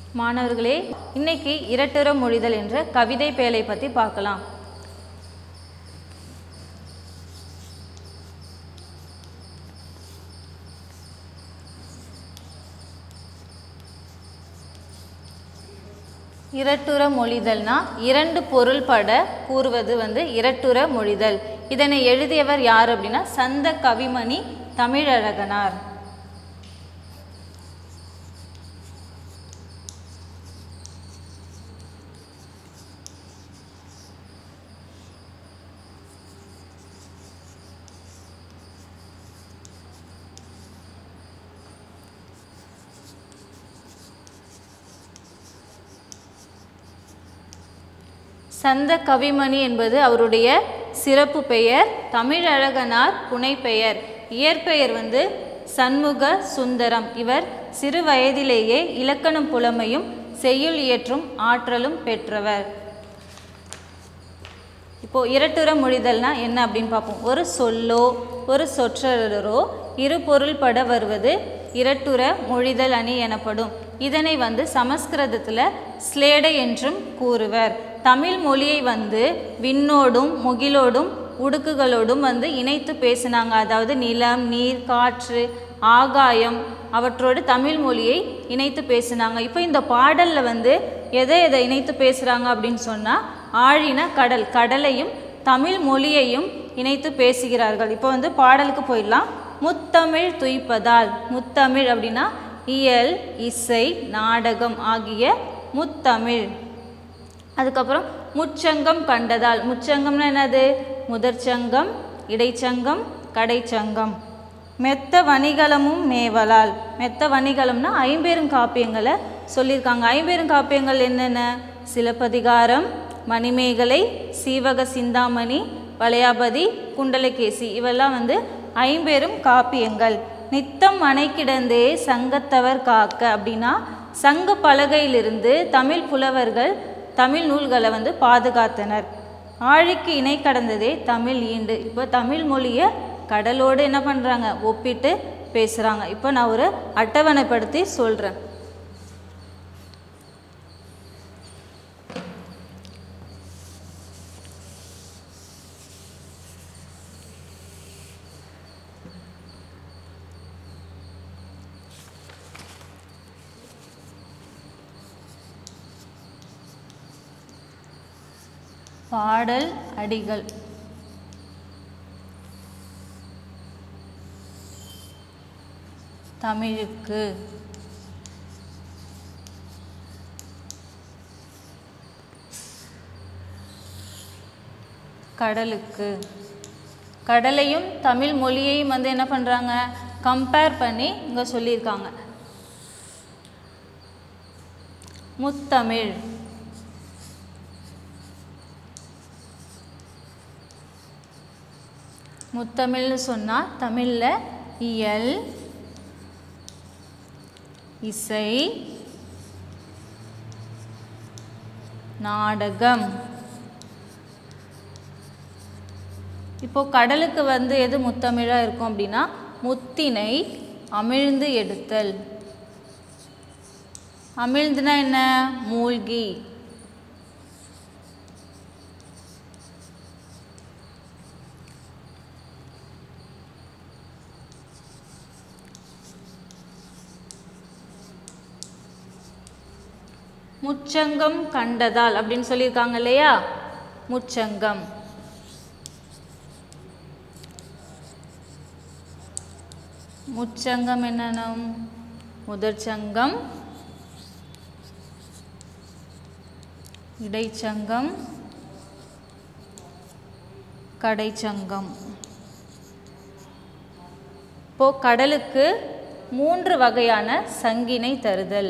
மாணவர்களே இன்னைக்கு இரட்டுற மொழிதல் என்ற கவிதை பேழை பற்றி பார்க்கலாம் இரட்டுற மொழிதல்னா இரண்டு பொருள்பட கூறுவது வந்து இரட்டுற மொழிதல் இதனை எழுதியவர் யார் அப்படின்னா சந்த கவிமணி தமிழழகனார் சந்த கவிமணி என்பது அவருடைய சிறப்பு பெயர் தமிழழகனார் புனைப்பெயர் இயற்பெயர் வந்து சண்முக சுந்தரம் இவர் சிறு வயதிலேயே இலக்கணம் புலமையும் செய்யுள் இயற்றும் ஆற்றலும் பெற்றவர் இப்போ இரட்டுற மொழிதல்னா என்ன அப்படின்னு பார்ப்போம் ஒரு சொல்லோ ஒரு சொற்றொடரோ இரு பொருள்பட வருவது இரட்டுற மொழிதல் அணி எனப்படும் இதனை வந்து சமஸ்கிருதத்தில் ஸ்லேடை என்றும் கூறுவர் தமிழ் மொழியை வந்து விண்ணோடும் முகிலோடும் உடுக்குகளோடும் வந்து இணைத்து பேசினாங்க அதாவது நிலம் நீர் காற்று ஆகாயம் அவற்றோடு தமிழ் மொழியை இணைத்து பேசினாங்க இப்போ இந்த பாடலில் வந்து எதை எதை இணைத்து பேசுகிறாங்க அப்படின்னு சொன்னால் ஆழின கடல் கடலையும் தமிழ் மொழியையும் இணைத்து பேசுகிறார்கள் இப்போ வந்து பாடலுக்கு போயிடலாம் முத்தமிழ் துய்ப்பதால் முத்தமிழ் அப்படின்னா இயல் இசை நாடகம் ஆகிய முத்தமிழ் அதுக்கப்புறம் முச்சங்கம் கண்டதால் முச்சங்கம்னா என்னது முதற்சங்கம் இடைச்சங்கம் கடைச்சங்கம் மெத்த வணிகலமும் மேவலால் மெத்த வணிகலம்னா ஐம்பெரும் காப்பியங்களை சொல்லியிருக்காங்க ஐம்பெரும் காப்பியங்கள் என்னென்ன சிலப்பதிகாரம் மணிமேகலை சீவக சிந்தாமணி வளையாபதி குண்டலகேசி இவெல்லாம் வந்து ஐம்பெரும் காப்பியங்கள் நித்தம் அணை கிடந்தே சங்கத்தவர் காக்க அப்படின்னா சங்க பலகையிலிருந்து தமிழ் புலவர்கள் தமிழ் நூல்களை வந்து பாதுகாத்தனர் ஆழிக்கு இணை கடந்ததே தமிழ் ஈண்டு இப்போ தமிழ் மொழியை கடலோடு என்ன பண்ணுறாங்க ஒப்பிட்டு பேசுகிறாங்க இப்போ நான் ஒரு அட்டவணைப்படுத்தி சொல்கிறேன் பாடல் அடிகள் தமிழுக்கு கடலுக்கு கடலையும் தமிழ் மொழியையும் வந்து என்ன பண்ணுறாங்க கம்பேர் பண்ணி இங்கே சொல்லியிருக்காங்க முத்தமிழ் முத்தமிழ்னு சொன்னால் தமிழில் இயல் இசை நாடகம் இப்போ கடலுக்கு வந்து எது முத்தமிழாக இருக்கும் அப்படின்னா முத்தினை அமிழ்ந்து எடுத்தல் அமிழ்ந்துனா என்ன மூழ்கி முச்சங்கம் கண்டதால் அப்படின்னு சொல்லியிருக்காங்க இல்லையா முச்சங்கம் முச்சங்கம் என்னனும் முதற்சங்கம் இடைச்சங்கம் கடைச்சங்கம் இப்போ கடலுக்கு மூன்று வகையான சங்கினை தருதல்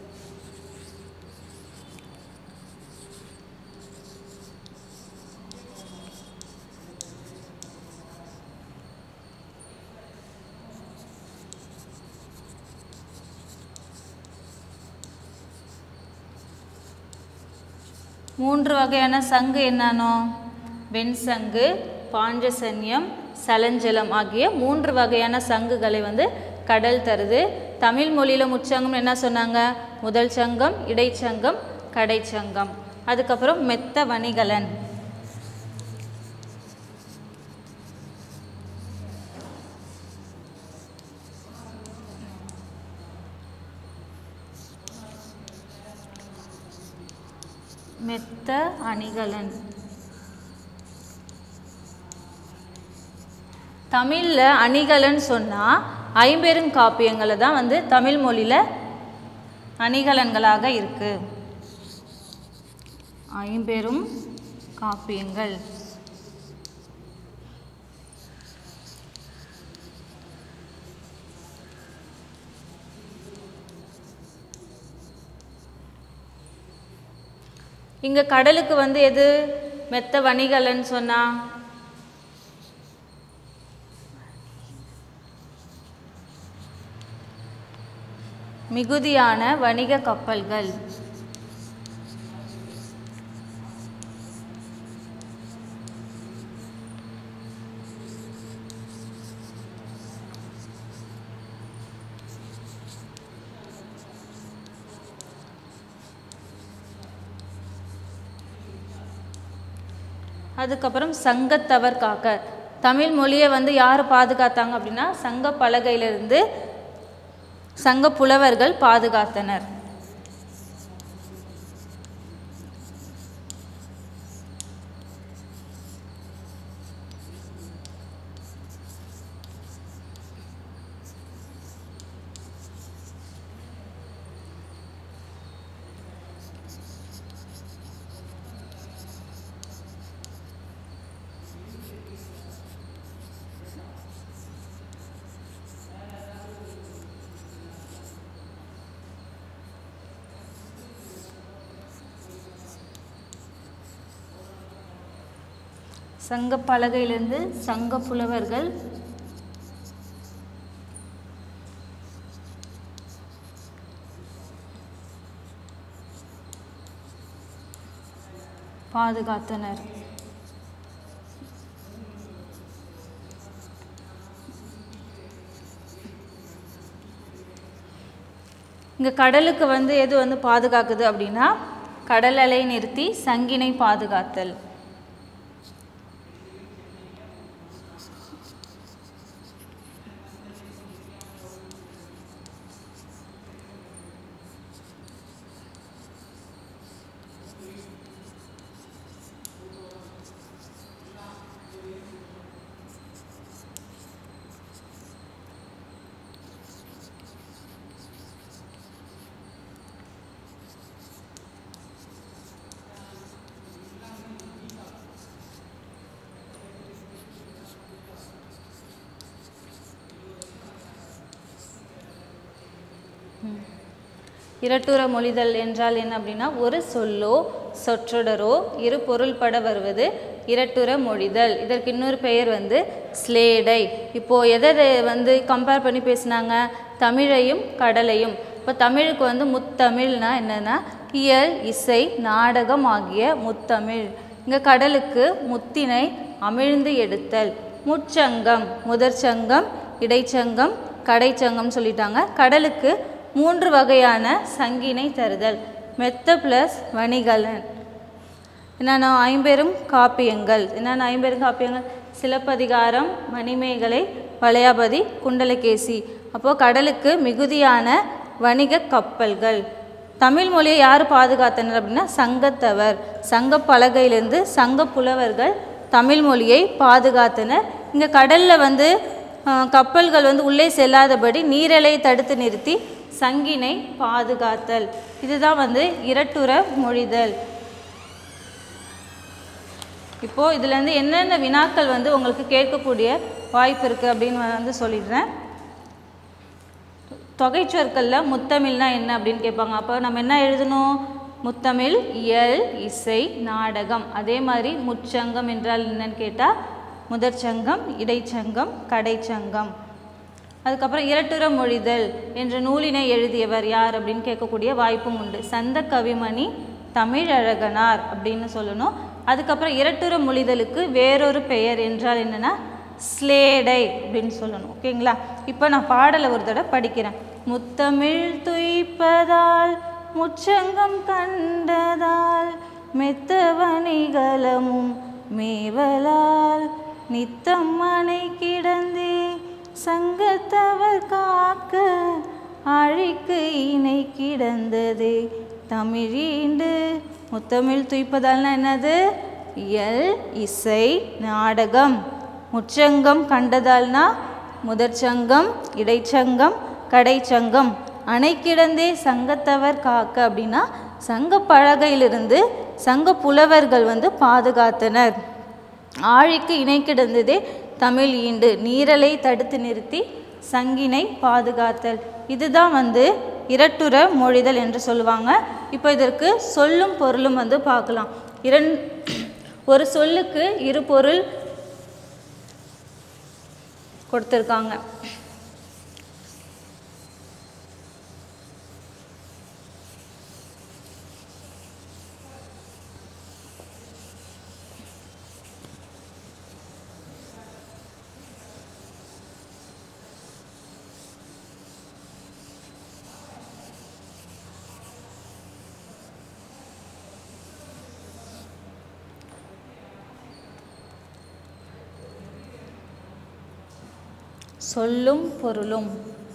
மூன்று வகையான சங்கு என்னன்னோ வெண்சங்கு பாஞ்சசன்யம் சலஞ்சலம் ஆகிய மூன்று வகையான சங்குகளை வந்து கடல் தருது தமிழ் மொழியில் முச்சங்கம் என்ன சொன்னாங்க முதல் சங்கம் இடைச்சங்கம் கடைச்சங்கம் அதுக்கப்புறம் மெத்த வணிகலன் மெத்த அணிகலன் தமிழில் அணிகலன் சொன்னால் ஐம்பெரும் காப்பியங்களை தான் வந்து தமிழ் மொழியில் அணிகலன்களாக இருக்கு ஐம்பெரும் காப்பியங்கள் இங்கே கடலுக்கு வந்து எது மெத்த வணிகலன் சொன்னா மிகுதியான வணிக கப்பல்கள் அதுக்கப்புறம் சங்கத்தவர் காக்க தமிழ் மொழியை வந்து யார் பாதுகாத்தாங்க அப்படின்னா சங்க பலகையிலிருந்து சங்க புலவர்கள் பாதுகாத்தனர் சங்க பலகையிலிருந்து சங்க புலவர்கள் பாதுகாத்தனர் இங்கே கடலுக்கு வந்து எது வந்து பாதுகாக்குது அப்படின்னா கடல் அலை நிறுத்தி சங்கினை பாதுகாத்தல் இரட்டுற மொழிதல் என்றால் என்ன அப்படின்னா ஒரு சொல்லோ சொற்றொடரோ இரு பொருள்பட வருவது இரட்டுற மொழிதல் இதற்கு இன்னொரு பெயர் வந்து ஸ்லேடை இப்போது எதை எதை வந்து கம்பேர் பண்ணி பேசுனாங்க தமிழையும் கடலையும் இப்போ தமிழுக்கு வந்து முத்தமிழ்னா என்னன்னா இயல் இசை நாடகம் ஆகிய முத்தமிழ் இங்கே கடலுக்கு முத்தினை அமிழ்ந்து எடுத்தல் முச்சங்கம் முதற்சங்கம் இடைச்சங்கம் கடைச்சங்கம் சொல்லிட்டாங்க கடலுக்கு மூன்று வகையான சங்கினை தருதல் மெத்த ப்ளஸ் வணிகலன் என்னென்ன ஐம்பெரும் காப்பியங்கள் என்னென்ன ஐம்பெரும் காப்பியங்கள் சிலப்பதிகாரம் மணிமேகலை வளையாபதி குண்டலகேசி அப்போது கடலுக்கு மிகுதியான வணிக கப்பல்கள் தமிழ் மொழியை யார் பாதுகாத்தனர் அப்படின்னா சங்கத்தவர் சங்க பலகையிலிருந்து சங்க புலவர்கள் தமிழ் மொழியை பாதுகாத்தனர் இங்கே கடலில் வந்து அஹ், கப்பல்கள் வந்து உள்ளே செல்லாதபடி நீரலை தடுத்து நிறுத்தி சங்கினை பாதுகாத்தல் இதுதான் வந்து இரட்டுற மொழிதல் இப்போது இதுலேருந்து என்னென்ன வினாக்கள் வந்து உங்களுக்கு கேட்கக்கூடிய வாய்ப்பு இருக்குது அப்படின்னு வந்து சொல்லிடுறேன் தொகைச்சொற்களில் முத்தமிழ்னா என்ன அப்படின்னு கேட்பாங்க அப்போ நம்ம என்ன எழுதணும் முத்தமிழ் இயல் இசை நாடகம் அதே மாதிரி முச்சங்கம் என்றால் என்னன்னு கேட்டால் முதற்சங்கம் இடைச்சங்கம் கடைச்சங்கம் அதுக்கப்புறம் இரட்டுற மொழிதல் என்ற நூலினை எழுதியவர் யார் அப்படின்னு கேட்கக்கூடிய வாய்ப்பும் உண்டு சந்த கவிமணி தமிழழகனார் அப்படின்னு சொல்லணும் அதுக்கப்புறம் இரட்டுற மொழிதலுக்கு வேறொரு பெயர் என்றால் என்னன்னா ஸ்லேடை அப்படின்னு சொல்லணும் ஓகேங்களா இப்போ நான் பாடலை ஒரு தடவை படிக்கிறேன் முத்தமிழ் துய்ப்பதால் முச்சங்கம் கண்டதால் மெத்தவணிகலமும் மேவலால் நித்தம் மனை கிடந்தே சங்கத்தவர் காக்க ஆழிக்கு இணை கிடந்ததே தமிழீண்டு முத்தமிழ் துய்ப்பதால்னா என்னது இயல் இசை நாடகம் முச்சங்கம் கண்டதால்னா முதற்சங்கம் இடைச்சங்கம் கடைச்சங்கம் அணை கிடந்தே சங்கத்தவர் காக்க அப்படின்னா சங்க பலகையிலிருந்து சங்க புலவர்கள் வந்து பாதுகாத்தனர் ஆழிக்கு இணை கிடந்ததே தமிழ் ஈண்டு நீரலை தடுத்து நிறுத்தி சங்கினை பாதுகாத்தல் இதுதான் வந்து இரட்டுற மொழிதல் என்று சொல்லுவாங்க இப்போ இதற்கு சொல்லும் பொருளும் வந்து பார்க்கலாம் இரண் ஒரு சொல்லுக்கு இரு பொருள் கொடுத்துருக்காங்க சொல்லும் பொருளும்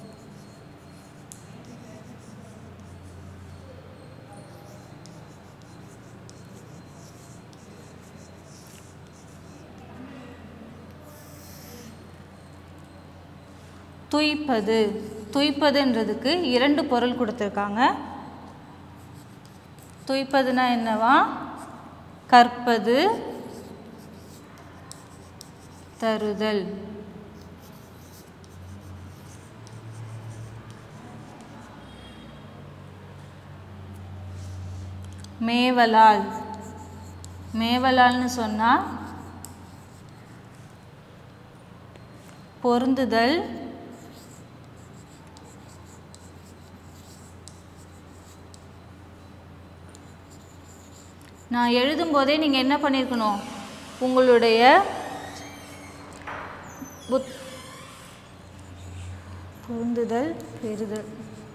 துய்ப்பது துய்ப்பதுன்றதுக்கு இரண்டு பொருள் கொடுத்துருக்காங்க துய்ப்பதுனா என்னவா கற்பது தருதல் மேவலால் மேவலால்னு சொன்னால் பொருந்துதல் நான் எழுதும்போதே நீங்கள் என்ன பண்ணியிருக்கணும் உங்களுடைய புத் பொருந்துதல் பெறுதல்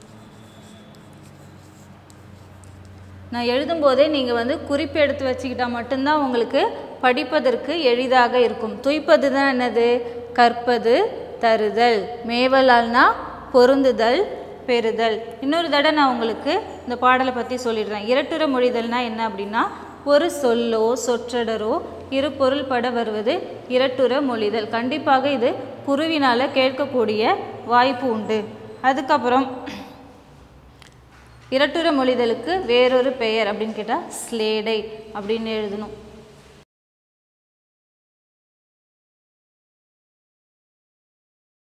நான் எழுதும்போதே நீங்கள் வந்து குறிப்பு எடுத்து வச்சுக்கிட்டா மட்டும்தான் உங்களுக்கு படிப்பதற்கு எளிதாக இருக்கும் துய்ப்பது தான் என்னது கற்பது தருதல் மேவலால்னா பொருந்துதல் பெறுதல் இன்னொரு தடவை நான் உங்களுக்கு இந்த பாடலை பற்றி சொல்லிடுறேன் இரட்டுற மொழிதல்னா என்ன அப்படின்னா ஒரு சொல்லோ சொற்றொடரோ இரு பொருள்பட வருவது இரட்டுற மொழிதல் கண்டிப்பாக இது குருவினால் கேட்கக்கூடிய வாய்ப்பு உண்டு அதுக்கப்புறம் இரட்டுற மொழிதலுக்கு வேறொரு பெயர் அப்படின்னு கேட்டால் ஸ்லேடை அப்படின்னு எழுதணும்